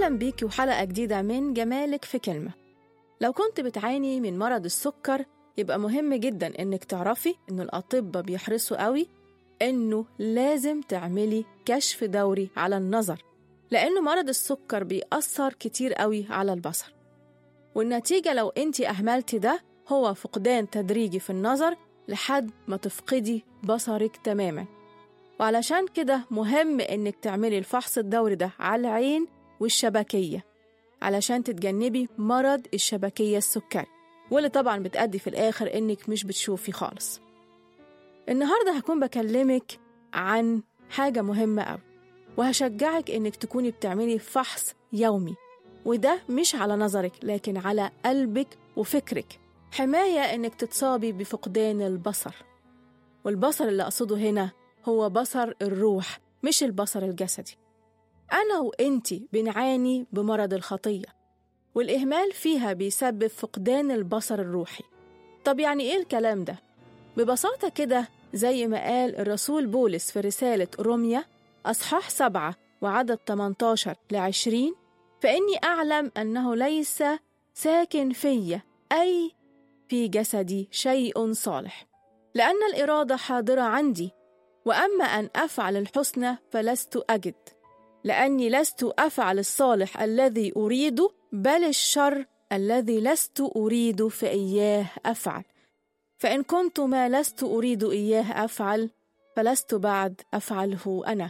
أهلا بيكي وحلقة جديدة من جمالك في كلمة لو كنت بتعاني من مرض السكر يبقى مهم جدا إنك تعرفي إن الأطباء بيحرصوا قوي إنه لازم تعملي كشف دوري على النظر لأنه مرض السكر بيأثر كتير قوي على البصر والنتيجة لو أنت أهملتي ده هو فقدان تدريجي في النظر لحد ما تفقدي بصرك تماما وعلشان كده مهم إنك تعملي الفحص الدوري ده على العين والشبكية علشان تتجنبي مرض الشبكية السكري واللي طبعا بتأدي في الآخر إنك مش بتشوفي خالص النهاردة هكون بكلمك عن حاجة مهمة أوي وهشجعك إنك تكوني بتعملي فحص يومي وده مش على نظرك لكن على قلبك وفكرك حماية إنك تتصابي بفقدان البصر والبصر اللي أقصده هنا هو بصر الروح مش البصر الجسدي أنا وإنتي بنعاني بمرض الخطية والإهمال فيها بيسبب فقدان البصر الروحي طب يعني إيه الكلام ده؟ ببساطة كده زي ما قال الرسول بولس في رسالة روميا أصحاح سبعة وعدد 18 ل 20 فإني أعلم أنه ليس ساكن في أي في جسدي شيء صالح لأن الإرادة حاضرة عندي وأما أن أفعل الحسنى فلست أجد لأني لست أفعل الصالح الذي أريده بل الشر الذي لست أريد فإياه أفعل فإن كنت ما لست أريد إياه أفعل فلست بعد أفعله أنا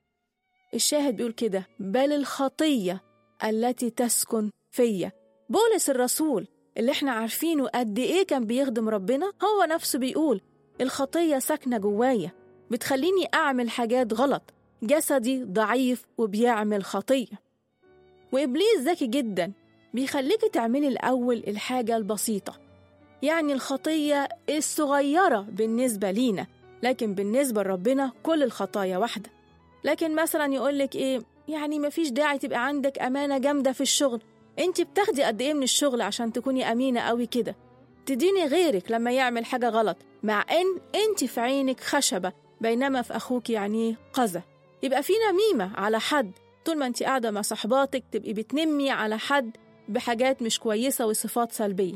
الشاهد بيقول كده بل الخطية التي تسكن فيا بولس الرسول اللي احنا عارفينه قد ايه كان بيخدم ربنا هو نفسه بيقول الخطية ساكنة جوايا بتخليني أعمل حاجات غلط جسدي ضعيف وبيعمل خطية وإبليس ذكي جدا بيخليكي تعملي الأول الحاجة البسيطة يعني الخطية الصغيرة بالنسبة لينا لكن بالنسبة لربنا كل الخطايا واحدة لكن مثلا يقولك إيه يعني مفيش داعي تبقى عندك أمانة جامدة في الشغل انت بتاخدي قد ايه من الشغل عشان تكوني أمينة قوي كده تديني غيرك لما يعمل حاجة غلط مع إن انت في عينك خشبة بينما في أخوك يعني قذى يبقى في نميمة على حد طول ما انت قاعدة مع صحباتك تبقي بتنمي على حد بحاجات مش كويسة وصفات سلبية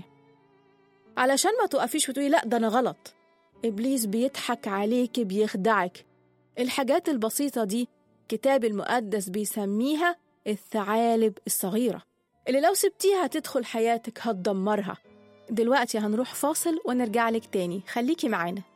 علشان ما تقفيش وتقولي لا ده أنا غلط إبليس بيضحك عليك بيخدعك الحاجات البسيطة دي الكتاب المقدس بيسميها الثعالب الصغيرة اللي لو سبتيها تدخل حياتك هتدمرها دلوقتي هنروح فاصل ونرجع لك تاني خليكي معانا